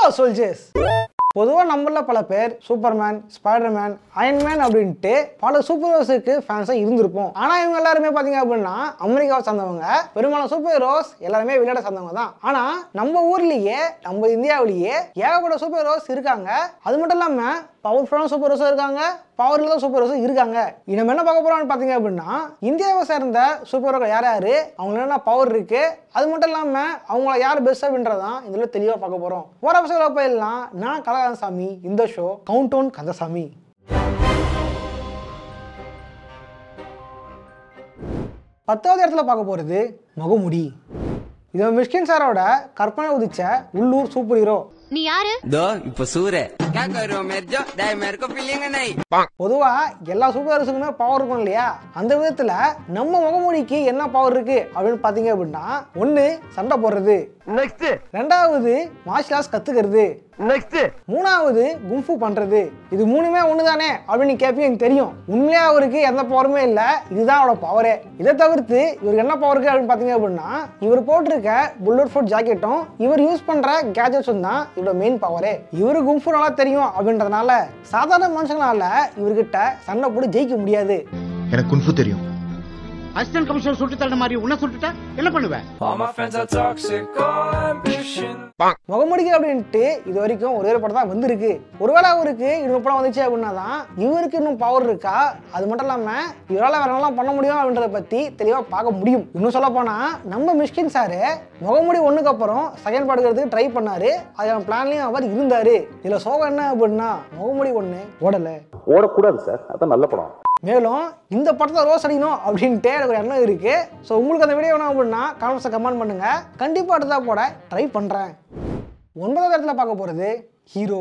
Soldiers பொதுவாக நம்மள பல பேர் சூப்பர்மேன் ஸ்பைடர்மேன் அயன்மேன் அப்படின்ட்டு பல சூப்பர் ஹீரோஸுக்கு ஃபேன்ஸாக இருந்திருப்போம் ஆனால் இவங்க எல்லாருமே பார்த்தீங்க அப்படின்னா அமெரிக்காவை சார்ந்தவங்க பெரும்பாலும் சூப்பர் ஹீரோஸ் எல்லாருமே விளையாட சார்ந்தவங்க தான் ஆனால் நம்ம ஊர்லேயே நம்ம இந்தியாவிலேயே ஏகப்பட்ட சூப்பர் ஹீரோஸ் இருக்காங்க அது மட்டும் இல்லாமல் பவர்ஃபுல்லான சூப்பர் ஹீரோஸும் இருக்காங்க பவர் இல்லாத சூப்பர் ஹீரோஸும் இருக்காங்க நம்ம என்ன பார்க்க போறோம்னு பார்த்தீங்க அப்படின்னா இந்தியாவை சேர்ந்த சூப்பர் ஹீரோக்கள் யார் யார் அவங்க என்ன பவர் இருக்கு அது மட்டும் இல்லாமல் அவங்கள யார் பெஸ்ட் அப்படின்றதான் இதில் தெளிவாக பார்க்க போகிறோம் ஒரு அவசரம் போயிடலாம் நான் கலகாசாமி இந்த ஷோ கவுண்ட் டவுன் கந்தசாமி பத்தாவது இடத்துல பார்க்க போகிறது முகமுடி இது மிஷ்கின் சாரோட கற்பனை உதிச்ச உள்ளூர் சூப்பர் ஹீரோ நீ யாரு दो இப்ப சூர क्या कर रहे हो मेरे जो डाय मेरे को फीलिंग नहीं பொதுவா எல்லா சூப்பர் ஹீரோஸுக்குமே பவர் இருக்கும் இல்லையா அந்த விதத்துல நம்ம முகமூடிக்கு என்ன பவர் இருக்கு அப்படின்னு பாத்தீங்க அப்படின்னா ஒண்ணு சண்டை போடுறது நெக்ஸ்ட் ரெண்டாவது மார்ஷல் ஆர்ட்ஸ் கத்துக்கிறது நெக்ஸ்ட் மூணாவது கும்ஃபு பண்றது இது மூணுமே ஒண்ணுதானே அப்படின்னு கேட்பீங்க எனக்கு தெரியும் உண்மையா அவருக்கு எந்த பவருமே இல்ல இதுதான் அவரோட பவரே இதை தவிர்த்து இவருக்கு என்ன பவர் இருக்கு அப்படின்னு பாத்தீங்க அப்படின்னா இவர் போட்டிருக்க புல்லட் ஃபுட் ஜாக்கெட்டும் இவர் யூஸ் பண்ற கேஜெட்ஸும் தான் இவரோட மெயின் பவரே இவரு கும்ஃபு நல்லா தெரியும் அப்படின்றதுனால சாதாரண மனுஷங்களால இவர்கிட்ட சண்டை போட்டு ஜெயிக்க முடியாது எனக்கு குன்ஃபு தெரியும் அசிஸ்டன்ட் கமிஷனர் சுட்டு தள்ள மாதிரி உன்ன சுட்டுட்டா என்ன பண்ணுவேன் All my friends are toxic, all ambition. முகமுடிக்கு அப்படின்ட்டு இது வரைக்கும் ஒரே ஒரு படம் தான் வந்திருக்கு ஒருவேளை அவருக்கு இன்னொரு படம் வந்துச்சு அப்படின்னா தான் இவருக்கு இன்னும் பவர் இருக்கா அது மட்டும் இல்லாம இவரால் வேற என்னலாம் பண்ண முடியும் அப்படின்றத பத்தி தெளிவா பார்க்க முடியும் இன்னும் சொல்ல போனா நம்ம மிஷ்கின் சாரு முகமுடி ஒண்ணுக்கு அப்புறம் செகண்ட் படுக்கிறதுக்கு ட்ரை பண்ணாரு அதுக்கான பிளான்லயும் அவர் இருந்தாரு இதுல சோகம் என்ன அப்படின்னா முகமுடி ஒண்ணு ஓடல ஓடக்கூடாது சார் அதான் நல்ல படம் மேலும் இந்த படத்தை ரோஸ் அடிக்கணும் அப்படின்ட்டு எனக்கு ஒரு எண்ணம் இருக்கு ஸோ உங்களுக்கு அந்த வீடியோ வேணும் அப்படின்னா காமெண்ட்ஸை கமெண்ட் பண்ணுங்க கண்டிப்பாக அடுத்தா போட ட்ரை பண்ணுறேன் ஒன்பதாவது இடத்துல பார்க்க போகிறது ஹீரோ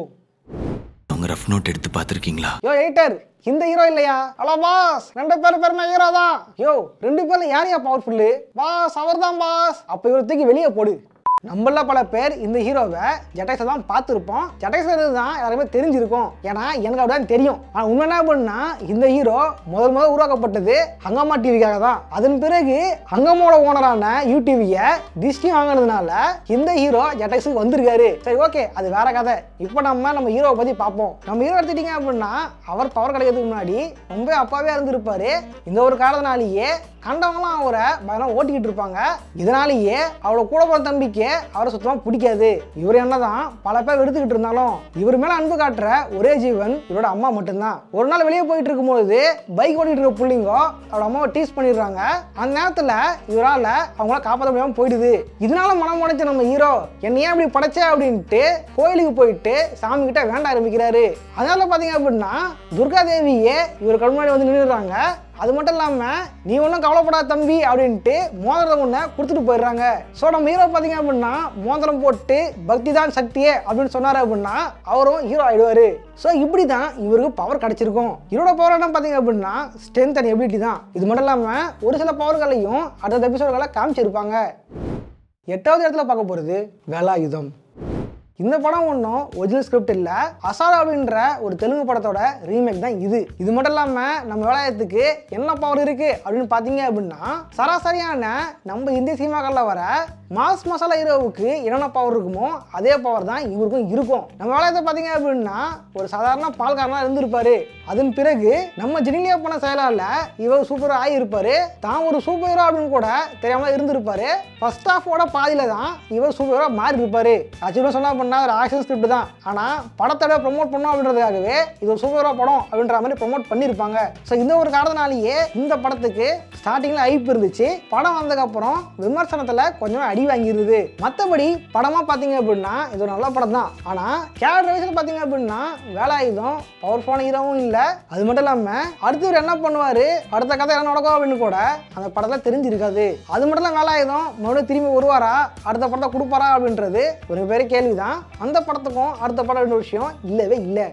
அவங்க ரஃப் நோட் எடுத்து பார்த்துருக்கீங்களா யோ எயிட்டர் இந்த ஹீரோ இல்லையா ஹலோ பாஸ் ரெண்டு பேரும் பேருமே ஹீரோ தான் யோ ரெண்டு பேர்ல யார் யா பவர்ஃபுல்லு பாஸ் அவர் தான் பாஸ் அப்போ இவரை தூக்கி வெளியே போடு நம்மள பல பேர் இந்த ஹீரோவை ஜட்டேஸை தான் பார்த்துருப்போம் ஜட்டேஸ் தான் எல்லாருமே தெரிஞ்சிருக்கும் ஏன்னா எனக்கு அப்படிதான் தெரியும் ஆனால் உண்மை என்ன பண்ணா இந்த ஹீரோ முதல் முதல் உருவாக்கப்பட்டது ஹங்கம்மா டிவிக்காக தான் அதன் பிறகு ஹங்கம்மோட ஓனரான யூடிவியை திருஷ்டி வாங்கினதுனால இந்த ஹீரோ ஜட்டேஸுக்கு வந்திருக்காரு சரி ஓகே அது வேற கதை இப்போ நம்ம நம்ம ஹீரோவை பற்றி பார்ப்போம் நம்ம ஹீரோ எடுத்துட்டீங்க அப்படின்னா அவர் பவர் கிடைக்கிறதுக்கு முன்னாடி ரொம்ப அப்பாவே இருந்திருப்பாரு இந்த ஒரு காரணத்தினாலேயே கண்டவங்களாம் அவரை பயணம் ஓட்டிக்கிட்டு இருப்பாங்க இதனாலேயே அவரோட கூட போகிற தம்பிக்கு அவரை சுத்தமாக பிடிக்காது இவர் என்னதான் பல பேர் எடுத்துக்கிட்டு இருந்தாலும் இவர் மேலே அன்பு காட்டுற ஒரே ஜீவன் இவரோட அம்மா மட்டும்தான் ஒரு நாள் வெளியே போயிட்டு இருக்கும்போது பைக் ஓட்டிட்டு இருக்க பிள்ளைங்கோ அவரோட அம்மாவை டீஸ் பண்ணிடுறாங்க அந்த நேரத்தில் இவரால் அவங்கள காப்பாற்ற முடியாமல் போயிடுது இதனால மனம் உடைச்ச நம்ம ஹீரோ என்னை ஏன் இப்படி படைச்ச அப்படின்ட்டு கோயிலுக்கு போயிட்டு சாமி கிட்ட வேண்ட ஆரம்பிக்கிறாரு அதனால பார்த்தீங்க அப்படின்னா துர்கா தேவியே இவர் கண் முன்னாடி வந்து நின்றுடுறாங்க அது மட்டும் இல்லாமல் நீ ஒன்றும் கவலைப்படாத தம்பி அப்படின்ட்டு மோதிரம் ஒன்று கொடுத்துட்டு போயிடுறாங்க ஸோ நம்ம ஹீரோ பார்த்தீங்க அப்படின்னா மோதிரம் போட்டு பக்தி தான் சக்தியே அப்படின்னு சொன்னார் அப்படின்னா அவரும் ஹீரோ ஆயிடுவார் ஸோ இப்படி தான் இவருக்கு பவர் கிடைச்சிருக்கும் இவரோட பவர் என்ன பார்த்தீங்க அப்படின்னா ஸ்ட்ரென்த் அண்ட் எபிலிட்டி தான் இது மட்டும் இல்லாமல் ஒரு சில பவர்களையும் அடுத்த எபிசோடுகளை காமிச்சிருப்பாங்க எட்டாவது இடத்துல பார்க்க போகிறது வேலாயுதம் இந்த படம் ஒன்றும் ஒரிஜினல் ஸ்கிரிப்ட் இல்லை அசால் அப்படின்ற ஒரு தெலுங்கு படத்தோட ரீமேக் தான் இது இது மட்டும் இல்லாமல் நம்ம வேலாயத்துக்கு என்ன பவர் இருக்கு அப்படின்னு பார்த்தீங்க அப்படின்னா சராசரியான நம்ம இந்திய சினிமாக்களில் வர மாஸ் மசாலா ஹீரோவுக்கு என்னென்ன பவர் இருக்குமோ அதே பவர் தான் இவருக்கும் இருக்கும் நம்ம வேலாயத்தை பார்த்தீங்க அப்படின்னா ஒரு சாதாரண பால்காரனாக இருந்திருப்பாரு அதன் பிறகு நம்ம ஜெனிலியா பண்ண செயலால இவர் சூப்பர் ஆகியிருப்பாரு தான் ஒரு சூப்பர் ஹீரோ அப்படின்னு கூட தெரியாம இருந்திருப்பாரு ஃபர்ஸ்ட் ஹாஃபோட பாதியில தான் இவர் சூப்பர் ஹீரோ மாறி இருப்பாரு ஆக்சுவலாக சொன்னா பண்ணா ஒரு ஆக்ஷன் ஸ்கிரிப்ட் தான் ஆனா படத்தோட ப்ரொமோட் பண்ணோம் அப்படின்றதுக்காகவே இது ஒரு சூப்பர் ஹீரோ படம் அப்படின்ற மாதிரி ப்ரொமோட் பண்ணியிருப்பாங்க ஸோ இந்த ஒரு காரணத்தினாலேயே இந்த படத்துக்கு ஸ்டார்டிங்ல ஐப் இருந்துச்சு படம் வந்ததுக்கப்புறம் விமர்சனத்துல கொஞ்சம் அடி வாங்கிருது மற்றபடி படமா பார்த்தீங்க அப்படின்னா இது ஒரு நல்ல படம் தான் ஆனா கேரக்டர் வைஸ்ல பார்த்தீங்க அப்படின்னா வேலாயுதம் பவர்ஃபுல்லான ஹீரோவும் இல்லை அது மட்டும் இல்லாமல் அடுத்து இவர் என்ன பண்ணுவார் அடுத்த கதை என்ன நடக்கும் அப்படின்னு கூட அந்த படத்தில் தெரிஞ்சிருக்காது அது மட்டும் இல்லாமல் வேலாயுதம் மறுபடியும் திரும்பி வருவாரா அடுத்த படத்தை கொடுப்பாரா அப்படின்றது ஒரு பெரிய கேள்வி தான் அந்த படத்துக்கும் அடுத்த படம் அப்படின்ற விஷயம் இல்லவே இல்லை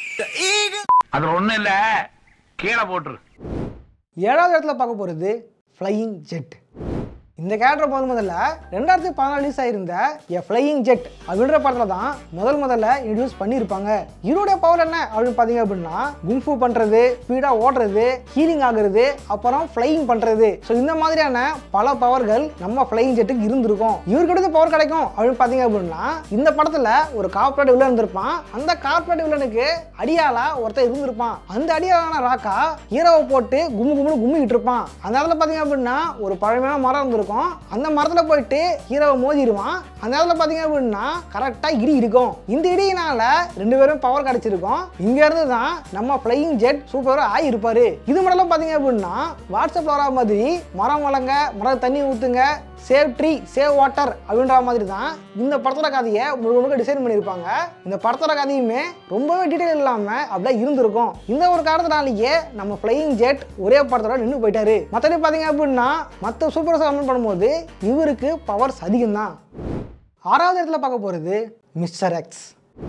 அது ஒண்ணும் இல்ல கீழே போட்டுரு ஏழாவது இடத்துல பார்க்க போகிறது ஃப்ளையிங் ஜெட் இந்த கேரக்டர் முதல் முதல்ல ரெண்டாயிரத்தி பதினாலு ரிலீஸ் ஆயிருந்த எ ஃப்ளையிங் ஜெட் அப்படின்ற படத்தில் தான் முதல் முதல்ல இன்ட்ரடியூஸ் பண்ணியிருப்பாங்க இவருடைய பவர் என்ன அப்படின்னு பார்த்தீங்க அப்படின்னா குங்ஃபு பண்ணுறது ஸ்பீடாக ஓடுறது ஹீலிங் ஆகுறது அப்புறம் ஃப்ளையிங் பண்ணுறது ஸோ இந்த மாதிரியான பல பவர்கள் நம்ம ஃப்ளையிங் ஜெட்டுக்கு இருந்திருக்கும் இவருக்கு எடுத்து பவர் கிடைக்கும் அப்படின்னு பார்த்தீங்க அப்படின்னா இந்த படத்தில் ஒரு கார்பரேட் வில்லன் இருந்திருப்பான் அந்த கார்பரேட் வில்லனுக்கு அடியாளா ஒருத்தர் இருந்திருப்பான் அந்த அடியாளான ராக்கா ஹீரோவை போட்டு கும்மு கும்முன்னு கும்மிக்கிட்டு இருப்பான் அந்த இடத்துல பார்த்தீங்க அப்படின்னா ஒரு பழமையான மரம் இருந்திருக்கும் அந்த மரத்தில் போயிட்டு ஹீரோவை மோதிடுவான் அந்த இடத்துல பார்த்தீங்க அப்படின்னா கரெக்டாக இடி இருக்கும் இந்த இடியினால ரெண்டு பேரும் பவர் கிடைச்சிருக்கும் இங்க இருந்து தான் நம்ம ஃப்ளையிங் ஜெட் சூப்பராக ஆகியிருப்பாரு இது மட்டும் பார்த்தீங்க அப்படின்னா வாட்ஸ்அப்பில் வரா மாதிரி மரம் வளங்க மரம் தண்ணி ஊற்றுங்க சேவ் ட்ரீ சேவ் வாட்டர் அப்படின்ற மாதிரி தான் இந்த படத்தோட கதையை முழுக்க முழுக்க டிசைன் பண்ணியிருப்பாங்க இந்த படத்தோட கதையுமே ரொம்பவே டீட்டெயில் இல்லாமல் அப்படியே இருந்திருக்கும் இந்த ஒரு காரணத்தினாலேயே நம்ம ஃப்ளையிங் ஜெட் ஒரே படத்தோட நின்று போயிட்டாரு மற்றபடி பார்த்தீங்க அப்படின்னா மற்ற சூப்பர் ஸ்டார் கம்பேர் பண்ணும்போது இவருக்கு பவர்ஸ் அதிகம் தான் ஆறாவது இடத்துல பார்க்க போகிறது மிஸ்டர் எக்ஸ்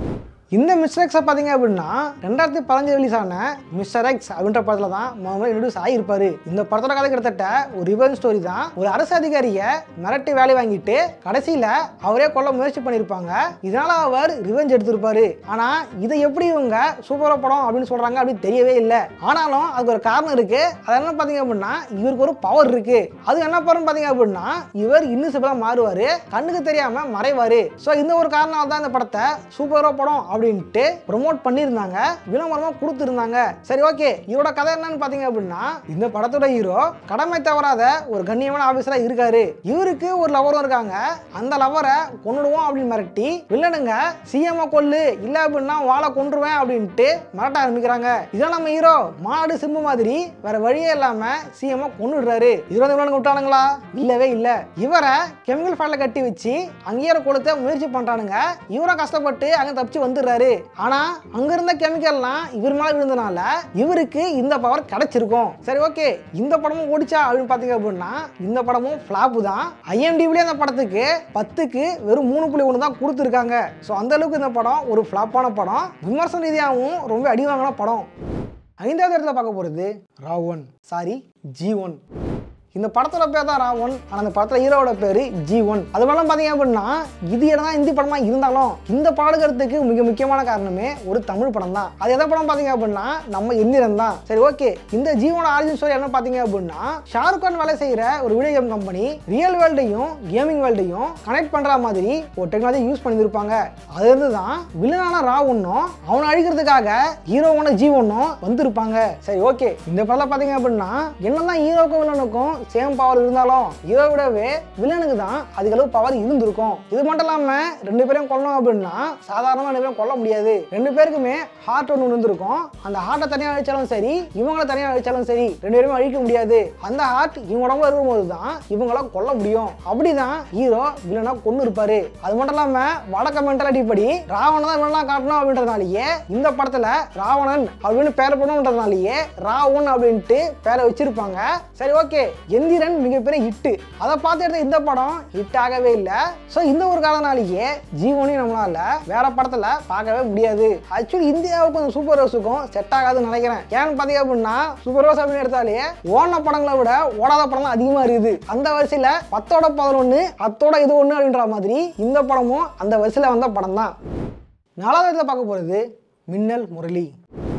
இந்த மிஸ்டர் எக்ஸை பார்த்தீங்க அப்படின்னா ரெண்டாயிரத்தி பதினஞ்சு ரிலீஸ் ஆன மிஸ்டர் எக்ஸ் அப்படின்ற படத்தில் தான் முதல்ல இன்ட்ரடியூஸ் ஆகியிருப்பாரு இந்த படத்தோட கதை கிட்டத்தட்ட ஒரு ரிவன் ஸ்டோரி தான் ஒரு அரசு அதிகாரியை மிரட்டி வேலை வாங்கிட்டு கடைசியில் அவரே கொல்ல முயற்சி பண்ணியிருப்பாங்க இதனால அவர் ரிவெஞ்ச் எடுத்திருப்பாரு ஆனால் இதை எப்படி இவங்க சூப்பராக படம் அப்படின்னு சொல்கிறாங்க அப்படின்னு தெரியவே இல்லை ஆனாலும் அதுக்கு ஒரு காரணம் இருக்கு அது என்ன பார்த்தீங்க அப்படின்னா இவருக்கு ஒரு பவர் இருக்கு அது என்ன பவர்னு பார்த்தீங்க அப்படின்னா இவர் இன்னும் மாறுவார் கண்ணுக்கு தெரியாமல் மறைவார் ஸோ இந்த ஒரு காரணம் தான் இந்த படத்தை சூப்பராக படம் அப்படின்ட்டு ப்ரொமோட் பண்ணியிருந்தாங்க விளம்பரமாக கொடுத்துருந்தாங்க சரி ஓகே இவரோட கதை என்னன்னு பார்த்தீங்க அப்படின்னா இந்த படத்தோட ஹீரோ கடமை தவறாத ஒரு கண்ணியமான ஆஃபீஸராக இருக்காரு இவருக்கு ஒரு லவரும் இருக்காங்க அந்த லவரை கொன்னுடுவோம் அப்படின்னு மிரட்டி வில்லனுங்க சிஎம் கொல்லு இல்லை அப்படின்னா வாழை கொன்றுவேன் அப்படின்ட்டு மிரட்ட ஆரம்பிக்கிறாங்க இதான் நம்ம ஹீரோ மாடு சிம்பு மாதிரி வேற வழியே இல்லாம சிஎம் கொன்னுடுறாரு இதுல வில்லனுங்க விட்டானுங்களா இல்லவே இல்ல இவரை கெமிக்கல் ஃபேட்ல கட்டி வச்சு அங்கேயே கொளுத்த முயற்சி பண்றானுங்க இவரை கஷ்டப்பட்டு அங்க தப்பிச்சு வந்துடுறாரு ஆனா அங்க இருந்த கெமிக்கல்லாம் இவர் மேல விழுந்தனால இவருக்கு இந்த பவர் கிடைச்சிருக்கும் சரி ஓகே இந்த படமும் ஓடிச்சா அப்படின்னு பாத்தீங்க அப்படின்னா இந்த படமும் ஃபிளாப் தான் ஐஎம்டிபிலே அந்த படத்துக்கு பத்துக்கு வெறும் மூணு புள்ளி ஒன்று தான் கொடுத்துருக்காங்க ஸோ அந்த அளவுக்கு இந்த படம் ஒரு ஃப்ளாப்பான படம் விமர்சன ரீதியாகவும் ரொம்ப அடி வாங்கின படம் ஐந்தாவது இடத்துல பார்க்க போகிறது ராவன் சாரி ஜி ஒன் இந்த படத்தோட பேர் தான் ராவன் ஆனால் அந்த படத்தில் ஹீரோவோட பேர் ஜி ஒன் அது மாதிரிலாம் பார்த்தீங்க அப்படின்னா இது இடம் இந்தி படமாக இருந்தாலும் இந்த பாடுகிறதுக்கு மிக முக்கியமான காரணமே ஒரு தமிழ் படம் தான் அது எதை படம் பார்த்தீங்க அப்படின்னா நம்ம எந்திரன் தான் சரி ஓகே இந்த ஜீவனோட ஆரிஜின் ஸ்டோரி என்ன பார்த்தீங்க அப்படின்னா ஷாருக் கான் வேலை செய்கிற ஒரு வீடியோ கேம் கம்பெனி ரியல் வேர்ல்டையும் கேமிங் வேர்ல்டையும் கனெக்ட் பண்ணுற மாதிரி ஒரு டெக்னாலஜி யூஸ் பண்ணியிருப்பாங்க அதுலேருந்து தான் வில்லனான ராவனும் அவனை அழிக்கிறதுக்காக ஹீரோவான ஜீவனும் வந்திருப்பாங்க சரி ஓகே இந்த படத்தில் பார்த்தீங்க அப்படின்னா என்னதான் ஹீரோக்கும் வில்லனுக்கும் சேம் பவர் இருந்தாலும் ஹீரோ விடவே வில்லனுக்கு தான் அதிக அளவு பவர் இருந்திருக்கும் இது மட்டும் இல்லாம ரெண்டு பேரையும் கொல்லணும் அப்படின்னா சாதாரணமா ரெண்டு பேரும் கொல்ல முடியாது ரெண்டு பேருக்குமே ஹார்ட் ஒன்று இருந்திருக்கும் அந்த ஹார்ட்டை தனியாக அழிச்சாலும் சரி இவங்கள தனியாக அழிச்சாலும் சரி ரெண்டு பேருமே அழிக்க முடியாது அந்த ஹார்ட் இவங்க உடம்புல இருக்கும்போது தான் இவங்கள கொல்ல முடியும் அப்படிதான் ஹீரோ வில்லனா கொண்டு இருப்பாரு அது மட்டும் இல்லாம வடக்க மென்டாலிட்டி படி ராவணன் தான் வில்லனா காட்டணும் அப்படின்றதுனாலயே இந்த படத்துல ராவணன் அப்படின்னு பேர் பண்ணணுன்றதுனாலயே ராவன் அப்படின்ட்டு பேரை வச்சிருப்பாங்க சரி ஓகே எந்திரன் மிகப்பெரிய ஹிட்டு அதை பார்த்து எடுத்த இந்த படம் ஹிட் ஆகவே இல்லை ஸோ இந்த ஒரு காரணனாலேயே ஜீவனையும் நம்மளால வேற படத்துல பார்க்கவே முடியாது ஆக்சுவலி இந்தியாவுக்கும் அந்த சூப்பர் ஹவுஸுக்கும் செட் ஆகாதுன்னு நினைக்கிறேன் ஏன்னு பார்த்தீங்க அப்படின்னா சூப்பர் ஹவுஸ் அப்படின்னு எடுத்தாலே ஓடின படங்களை விட ஓடாத படம் தான் அதிகமாக இருக்குது அந்த வரிசையில் பத்தோட பதினொன்று அத்தோட இது ஒன்று அப்படின்ற மாதிரி இந்த படமும் அந்த வரிசையில் வந்த படம் தான் நாலாவது இடத்துல பார்க்க போகிறது மின்னல் முரளி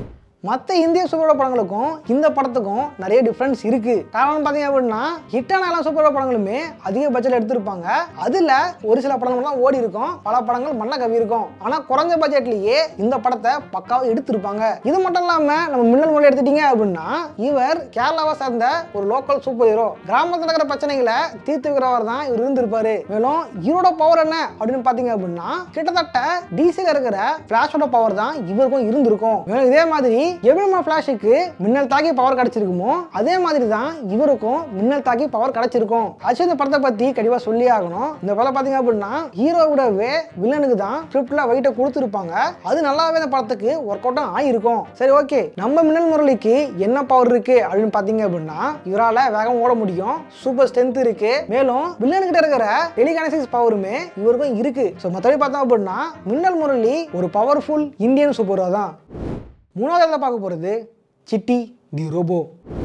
மற்ற இந்திய சூப்பர் படங்களுக்கும் இந்த படத்துக்கும் நிறைய டிஃப்ரென்ஸ் இருக்கு காரணம் பார்த்தீங்க அப்படின்னா ஹிட்டான எல்லா சூப்பர் படங்களுமே அதிக பட்ஜெட் எடுத்திருப்பாங்க அதுல ஒரு சில படங்கள் தான் ஓடி இருக்கும் பல படங்கள் மண்ண கவி இருக்கும் ஆனா குறைஞ்ச பட்ஜெட்லயே இந்த படத்தை பக்காவா எடுத்திருப்பாங்க இது மட்டும் இல்லாம நம்ம மின்னல் மொழி எடுத்துட்டீங்க அப்படின்னா இவர் கேரளாவை சார்ந்த ஒரு லோக்கல் சூப்பர் ஹீரோ கிராமத்தில் இருக்கிற பிரச்சனைகளை தீர்த்து வைக்கிறவர் தான் இவர் இருந்திருப்பாரு மேலும் இவரோட பவர் என்ன அப்படின்னு பார்த்தீங்க அப்படின்னா கிட்டத்தட்ட டிசியில் இருக்கிற ஃபிளாஷோட பவர் தான் இவருக்கும் இருந்திருக்கும் மேலும் இதே மாதிரி எப்படி நம்ம ஃபிளாஷுக்கு மின்னல் தாக்கி பவர் கிடைச்சிருக்குமோ அதே மாதிரி தான் இவருக்கும் மின்னல் தாக்கி பவர் கிடைச்சிருக்கும் ஆக்சுவலி இந்த படத்தை பத்தி கண்டிப்பா சொல்லி ஆகணும் இந்த படம் பாத்தீங்க அப்படின்னா ஹீரோவிடவே வில்லனுக்கு தான் ஸ்கிரிப்ட்ல வெயிட்ட கொடுத்துருப்பாங்க அது நல்லாவே இந்த படத்துக்கு ஒர்க் அவுட்டும் ஆயிருக்கும் சரி ஓகே நம்ம மின்னல் முரளிக்கு என்ன பவர் இருக்கு அப்படின்னு பாத்தீங்க அப்படின்னா இவரால வேகம் ஓட முடியும் சூப்பர் ஸ்ட்ரென்த் இருக்கு மேலும் வில்லனுக்கிட்ட இருக்கிற டெலிகானசிஸ் பவருமே இவருக்கும் இருக்கு ஸோ மற்றபடி பார்த்தோம் அப்படின்னா மின்னல் முரளி ஒரு பவர்ஃபுல் இந்தியன் சூப்பர் தான் மூணாவது இடத்துல பார்க்க போகிறது சிட்டி தி ரோபோ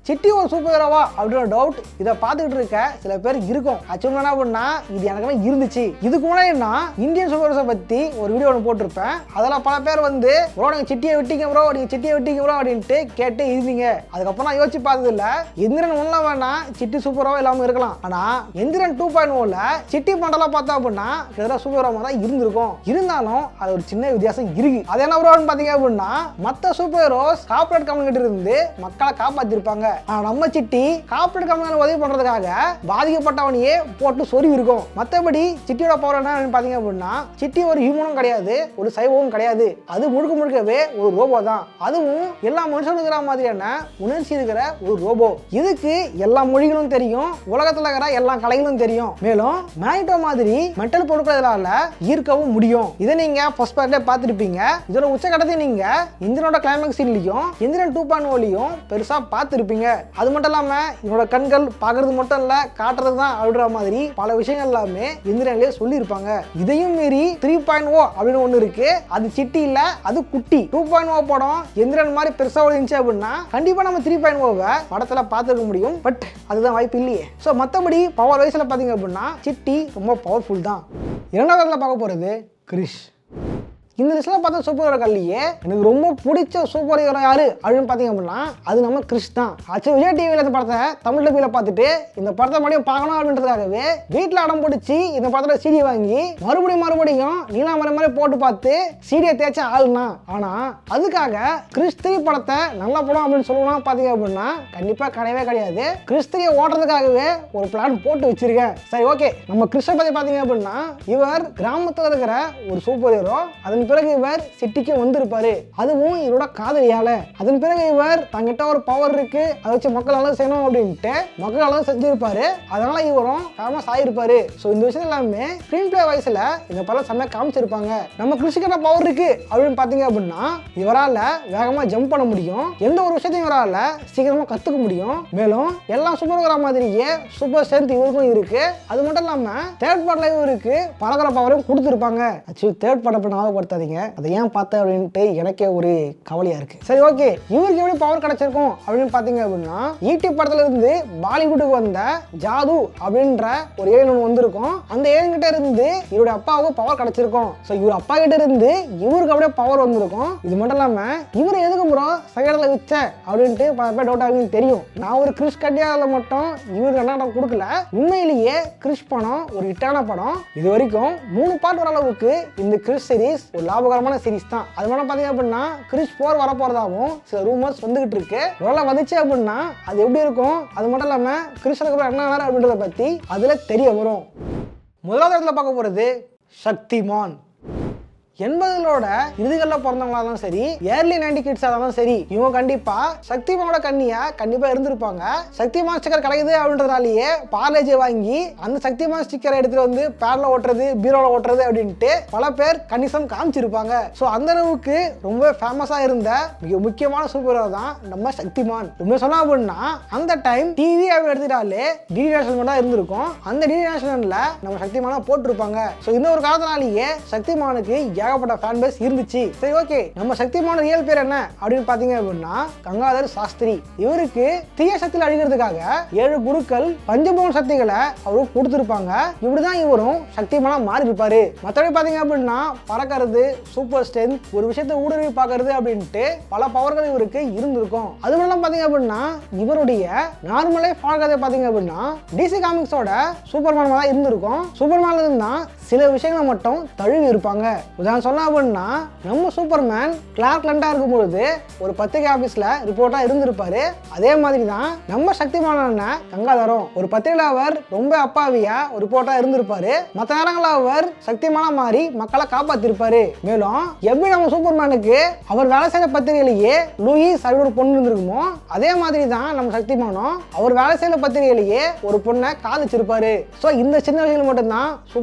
சிட்டி ஒரு சூப்பர் ஹீரோவா அப்படின்ற டவுட் இதை பார்த்துக்கிட்டு இருக்க சில பேர் இருக்கும் ஆக்சுவலாக என்ன பண்ணா இது எனக்குமே இருந்துச்சு இதுக்கு முன்னாடி நான் இந்தியன் சூப்பர் ஹீரோஸை பற்றி ஒரு வீடியோ ஒன்று போட்டிருப்பேன் அதில் பல பேர் வந்து ப்ரோ நீங்கள் சிட்டியை விட்டீங்க ப்ரோ நீங்கள் சிட்டியை விட்டீங்க ப்ரோ அப்படின்ட்டு கேட்டு இருந்தீங்க அதுக்கப்புறம் நான் யோசிச்சு பார்த்தது இல்ல எந்திரன் ஒன்ல வேணா சிட்டி சூப்பராக இல்லாமல் இருக்கலாம் ஆனால் எந்திரன் டூ பாயிண்ட் ஓல சிட்டி மண்டலம் பார்த்தா அப்படின்னா கிட்டத்தட்ட சூப்பர் ஹீரோ தான் இருந்திருக்கும் இருந்தாலும் அது ஒரு சின்ன வித்தியாசம் இருக்கு அது என்ன ப்ரோன்னு பார்த்தீங்க அப்படின்னா மற்ற சூப்பர் ஹீரோஸ் கார்பரேட் கம்பெனி இருந்து மக்களை காப்பாத்திருப்பாங்க ஆனா நம்ம சிட்டி கார்பரேட் கம்பெனிகள் உதவி பண்றதுக்காக பாதிக்கப்பட்டவனையே போட்டு சொருவி இருக்கும் மற்றபடி சிட்டியோட பவர் என்ன அப்படின்னு பார்த்தீங்க அப்படின்னா சிட்டி ஒரு ஹியூமனும் கிடையாது ஒரு சைவமும் கிடையாது அது முழுக்க முழுக்கவே ஒரு ரோபோ தான் அதுவும் எல்லா மனுஷனும் இருக்கிற மாதிரியான உணர்ச்சி இருக்கிற ஒரு ரோபோ இதுக்கு எல்லா மொழிகளும் தெரியும் உலகத்துல இருக்கிற எல்லா கலைகளும் தெரியும் மேலும் மேக்னோ மாதிரி மெட்டல் பொருட்களால ஈர்க்கவும் முடியும் இதை நீங்க ஃபர்ஸ்ட் பார்ட்டே பார்த்துருப்பீங்க இதோட உச்சகட்டத்தை நீங்க இந்திரனோட கிளைமேக்ஸ் சீன்லையும் இந்திரன் டூ பாயிண்ட் ஓலையும் பெருசா பார்த்துருப்பீங்க அது மட்டும் இல்லாம இதோட கண்கள் பார்க்கறது மட்டும் இல்ல காட்டுறது தான் அப்படின்ற மாதிரி பல விஷயங்கள் எல்லாமே இந்திரன்லயே சொல்லியிருப்பாங்க இதையும் மீறி த்ரீ பாயிண்ட் ஓ அப்படின்னு ஒன்று இருக்கு அது சிட்டி இல்ல அது குட்டி டூ பாயிண்ட் ஓ படம் எந்திரன் மாதிரி பெருசா இருந்துச்சு அப்படின்னா கண்டிப்பா நம்ம த்ரீ பாயிண்ட் ஓவை படத்துல பார்த்துருக்க முடியும் பட் அதுதான் வாய்ப்பு இல்லையே ஸோ மற்றபடி பவர் வயசுல பார்த்தீங்க அப்படின்னா சிட்டி ரொம்ப பவர்ஃபுல் தான் இரண்டாவது இடத்துல பார்க்க போறது கிரிஷ் இந்த லிஸ்ட்டில் பார்த்த சூப்பர் ஹீரோ கல்லையே எனக்கு ரொம்ப பிடிச்ச சூப்பர் ஹீரோ யாரு அப்படின்னு பார்த்தீங்க அப்படின்னா அது நம்ம கிறிஸ் தான் ஆச்சு விஜய் டிவியில் இந்த படத்தை தமிழ் டிவியில் பார்த்துட்டு இந்த படத்தை மறுபடியும் பார்க்கணும் அப்படின்றதுக்காகவே வீட்டில் அடம் பிடிச்சி இந்த படத்தில் சிடி வாங்கி மறுபடியும் மறுபடியும் நீலாமரம் மாதிரி போட்டு பார்த்து சீடியை தேய்ச்ச ஆள்னா ஆனால் அதுக்காக கிறிஸ்திரி படத்தை நல்ல படம் அப்படின்னு சொல்லணும் பார்த்தீங்க அப்படின்னா கண்டிப்பாக கிடையவே கிடையாது கிறிஸ்திரியை ஓட்டுறதுக்காகவே ஒரு பிளான் போட்டு வச்சிருக்கேன் சரி ஓகே நம்ம கிறிஸ்ட பற்றி பார்த்தீங்க அப்படின்னா இவர் கிராமத்தில் இருக்கிற ஒரு சூப்பர் ஹீரோ அதன் பிறகு இவர் சிட்டிக்கு வந்திருப்பாரு அதுவும் இவரோட காதலியால அதன் பிறகு இவர் தங்கிட்ட ஒரு பவர் இருக்கு அதை வச்சு மக்கள் அளவு செய்யணும் அப்படின்ட்டு மக்கள் அளவு செஞ்சிருப்பாரு அதனால இவரும் ஃபேமஸ் ஆயிருப்பாரு ஸோ இந்த விஷயம் எல்லாமே ஸ்க்ரீன் பிளே வயசுல இந்த படம் செம்மையா காமிச்சிருப்பாங்க நம்ம கிருஷிக்கிட்ட பவர் இருக்கு அப்படின்னு பார்த்தீங்க அப்படின்னா இவரால் வேகமாக ஜம்ப் பண்ண முடியும் எந்த ஒரு விஷயத்தையும் இவரால் சீக்கிரமாக கற்றுக்க முடியும் மேலும் எல்லாம் சூப்பர் வர மாதிரியே சூப்பர் ஸ்ட்ரென்த் இவருக்கும் இருக்கு அது மட்டும் இல்லாமல் தேர்ட் பார்ட்ல இவருக்கு பறக்கிற பவரையும் கொடுத்துருப்பாங்க ஆக்சுவலி தேர்ட் பார்ட் அப்படி ஞாபகப்படுத்தாதீங்க அதை ஏன் பார்த்தேன் அப்படின்ட்டு எனக்கே ஒரு கவலையா இருக்கு சரி ஓகே இவருக்கு எப்படி பவர் கிடைச்சிருக்கும் அப்படின்னு பார்த்தீங்க அப்படின்னா ஈட்டி படத்துல இருந்து பாலிவுட்டுக்கு வந்த ஜாது அப்படின்ற ஒரு ஏழு ஒன்று வந்திருக்கும் அந்த ஏழு கிட்ட இருந்து இவருடைய அப்பாவுக்கு பவர் கிடைச்சிருக்கும் ஸோ இவர் அப்பா கிட்ட இருந்து இவருக்கு அப்படியே பவர் வந்திருக்கும் இது மட்டும் இல்லாம இவர் எதுக்கு ப்ரோ சைடில் வச்ச அப்படின்ட்டு பல பேர் டவுட் ஆகுது தெரியும் நான் ஒரு கிறிஸ் கட்டியாவில் மட்டும் இவருக்கு என்ன கொடுக்கல உண்மையிலேயே கிறிஸ் படம் ஒரு ஹிட்டான படம் இது வரைக்கும் மூணு பார்ட் வர அளவுக்கு இந்த கிறிஸ் சீரிஸ் ஒரு லாபகரமான சீரிஸ் தான் அது மட்டும் பார்த்தீங்க அப்படின்னா கிறிஸ் போர் வர போறதாகவும் சில ரூமர்ஸ் வந்துகிட்டு இருக்கு ஒருவேளை வந்துச்சு அப்படின்னா அது எப்படி இருக்கும் அது மட்டும் இல்லாம கிறிஸ்டனுக்கு அப்புறம் என்ன வேற அப்படின்றத பத்தி அதுல தெரிய வரும் முதலாவது இடத்துல பார்க்க போறது சக்திமான் எண்பதுகளோட இறுதிகளில் பிறந்தவங்களா இருந்தாலும் சரி ஏர்லி நைன்டி கிட்ஸாக இருந்தாலும் சரி இவங்க கண்டிப்பா சக்திமானோட கண்ணியா கண்டிப்பா இருந்திருப்பாங்க சக்திமான் ஸ்டிக்கர் கிடைக்குது அப்படின்றதாலேயே பார்லேஜை வாங்கி அந்த சக்திமான் ஸ்டிக்கரை எடுத்துட்டு வந்து பேர்ல ஓட்டுறது பீரோல ஓட்டுறது அப்படின்ட்டு பல பேர் கணிசம் காமிச்சிருப்பாங்க ஸோ அந்த அளவுக்கு ரொம்ப ஃபேமஸா இருந்த மிக முக்கியமான சூப்பர் ஹீரோ தான் நம்ம சக்திமான் உண்மை சொன்னா அப்படின்னா அந்த டைம் டிவி எடுத்துட்டாலே டிடி நேஷனல் தான் இருந்திருக்கும் அந்த டிடி நேஷனல்ல நம்ம சக்திமானா போட்டிருப்பாங்க ஸோ இந்த ஒரு காலத்தினாலேயே சக்திமானுக்கு ஏகப்பட்ட ஃபேன் பேஸ் இருந்துச்சு சரி ஓகே நம்ம சக்திமான ரியல் பேர் என்ன அப்படின்னு பாத்தீங்க அப்படின்னா கங்காதர் சாஸ்திரி இவருக்கு தீய சக்தியில் அழிக்கிறதுக்காக ஏழு குருக்கள் பஞ்சபவன் சக்திகளை அவருக்கு கொடுத்துருப்பாங்க இப்படிதான் இவரும் சக்திமானா மாறி இருப்பாரு மற்றபடி பாத்தீங்க அப்படின்னா பறக்கிறது சூப்பர் ஸ்ட்ரென்த் ஒரு விஷயத்தை ஊடுருவி பார்க்கறது அப்படின்ட்டு பல பவர்கள் இவருக்கு இருந்திருக்கும் அது மட்டும் இல்லாம பாத்தீங்க அப்படின்னா இவருடைய நார்மலே பார்க்கறதை பாத்தீங்க அப்படின்னா டிசி காமிக்ஸோட சூப்பர்மேன் தான் இருந்திருக்கும் சூப்பர்மேன்ல இருந்தா சில விஷயங்களை மட்டும் தழுவி இருப்பாங்க உதாரணம் சொன்னா அப்படின்னா நம்ம சூப்பர்மேன் கிளார்க் லண்டா இருக்கும்பொழுது ஒரு பத்திரிகை ஆபீஸ்ல ரிப்போர்ட்டா இருந்திருப்பாரு அதே மாதிரி தான் நம்ம சக்திமான கங்காதரம் ஒரு பத்திரிகையில அவர் ரொம்ப அப்பாவியா ஒரு ரிப்போர்ட்டா இருந்திருப்பாரு மற்ற நேரங்களில் அவர் சக்திமான மாறி மக்களை காப்பாத்திருப்பாரு மேலும் எப்படி நம்ம சூப்பர்மேனுக்கு அவர் வேலை செய்யற பத்திரிகையிலேயே லூயிஸ் அப்படி ஒரு பொண்ணு இருந்திருக்குமோ அதே மாதிரி தான் நம்ம சக்திமானும் அவர் வேலை செய்யற பத்திரிகையிலேயே ஒரு பொண்ணை காதலிச்சிருப்பாரு ஸோ இந்த சின்ன விஷயங்கள் மட்டும்தான் சூப்பர்மேன்ல இருந்து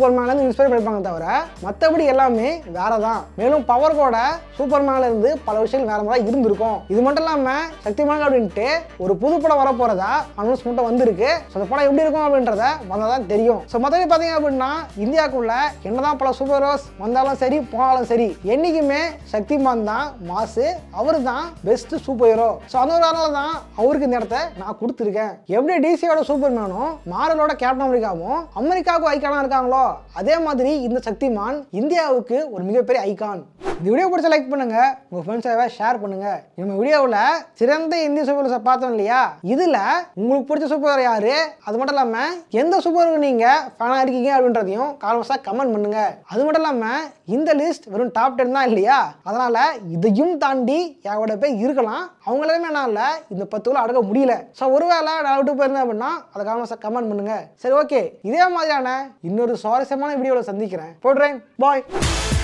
இன்ஸ்பயர் பண்ணிருப்பாங்க தவிர மற்றபடி எல்லாமே வேற தான் மேலும் பவர் கூட சூப்பர்மேன்ல இருந்து பல விஷயங்கள் வேற மாதிரி இருந்திருக்கும் இது மட்டும் இல்லாம சக்திமான் அப்படின்ட்டு ஒரு புது படம் வர போறதா அனௌன்ஸ்மெண்ட் வந்திருக்கு ஸோ அந்த படம் எப்படி இருக்கும் அப்படின்றத வந்தால் தான் தெரியும் ஸோ மற்றபடி பார்த்தீங்க அப்படின்னா இந்தியாவுக்குள்ள என்னதான் பல சூப்பர் ஹீரோஸ் வந்தாலும் சரி போனாலும் சரி என்னைக்குமே சக்திமான் தான் மாசு அவர் தான் பெஸ்ட் சூப்பர் ஹீரோ ஸோ அந்த ஒரு காரணம் தான் அவருக்கு இந்த இடத்த நான் கொடுத்துருக்கேன் எப்படி டிசியோட சூப்பர்மேனும் மாரலோட கேப்டன் அமெரிக்காவும் அமெரிக்காவுக்கு ஐக்கானா இருக்காங்களோ அதே மாதிரி இந்த சக்திமான் இந்தியாவுக்கு ஒரு மிகப்பெரிய ஐகான் இந்த வீடியோ பிடிச்ச லைக் பண்ணுங்க உங்க ஃப்ரெண்ட்ஸாக ஷேர் பண்ணுங்க நம்ம வீடியோவில் சிறந்த இந்திய சூப்பர் ஹீரோஸை பார்த்தோம் இல்லையா இதுல உங்களுக்கு பிடிச்ச சூப்பர் ஹீரோ யாரு அது மட்டும் இல்லாம எந்த சூப்பர் ஹீரோ நீங்க ஃபேனா இருக்கீங்க அப்படின்றதையும் காலவசா கமெண்ட் பண்ணுங்க அது மட்டும் இல்லாம இந்த லிஸ்ட் வெறும் டாப் டென் தான் இல்லையா அதனால இதையும் தாண்டி யாரோட பேர் இருக்கலாம் அவங்களாலுமே என்னால் இந்த பத்து கிலோ அடக்க முடியல ஸோ ஒருவேளை நான் விட்டு போயிருந்தேன் அப்படின்னா அதை காலவசா கமெண்ட் பண்ணுங்க சரி ஓகே இதே மாதிரியான இன்னொரு சுவாரஸ்யமான வீடியோவில் சந்திக்கிறேன் போடுறேன் பாய்